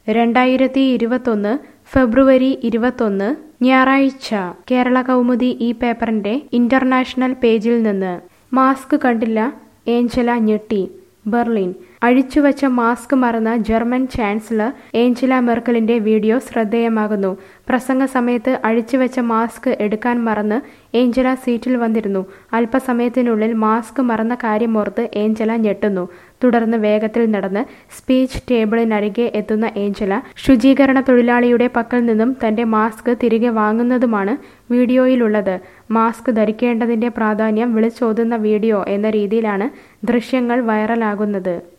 രണ്ടായിരത്തി ഇരുപത്തൊന്ന് ഫെബ്രുവരി ഇരുപത്തൊന്ന് ഞായറാഴ്ച കേരള കൗമുദി ഈ പേപ്പറിന്റെ ഇന്റർനാഷണൽ പേജിൽ നിന്ന് മാസ്ക് കണ്ടില്ല ഏഞ്ചല ഞെട്ടി ബെർലിൻ അഴിച്ചുവച്ച മാസ്ക് മറന്ന ജർമ്മൻ ചാൻസലർ ഏഞ്ചല മെർക്കലിന്റെ വീഡിയോ ശ്രദ്ധേയമാകുന്നു പ്രസംഗ സമയത്ത് അഴിച്ചുവെച്ച മാസ്ക് എടുക്കാൻ മറന്ന് ഏഞ്ചല സീറ്റിൽ വന്നിരുന്നു അല്പസമയത്തിനുള്ളിൽ മാസ്ക് മറന്ന കാര്യമോർത്ത് ഏഞ്ചല ഞെട്ടുന്നു തുടർന്ന് വേഗത്തിൽ നടന്ന് സ്പീച്ച് ടേബിളിനരികെ എത്തുന്ന ഏഞ്ചല ശുചീകരണ തൊഴിലാളിയുടെ പക്കൽ നിന്നും തന്റെ മാസ്ക് തിരികെ വാങ്ങുന്നതുമാണ് വീഡിയോയിലുള്ളത് മാസ്ക് ധരിക്കേണ്ടതിന്റെ പ്രാധാന്യം വിളിച്ചോതുന്ന വീഡിയോ എന്ന രീതിയിലാണ് ദൃശ്യങ്ങൾ വൈറലാകുന്നത്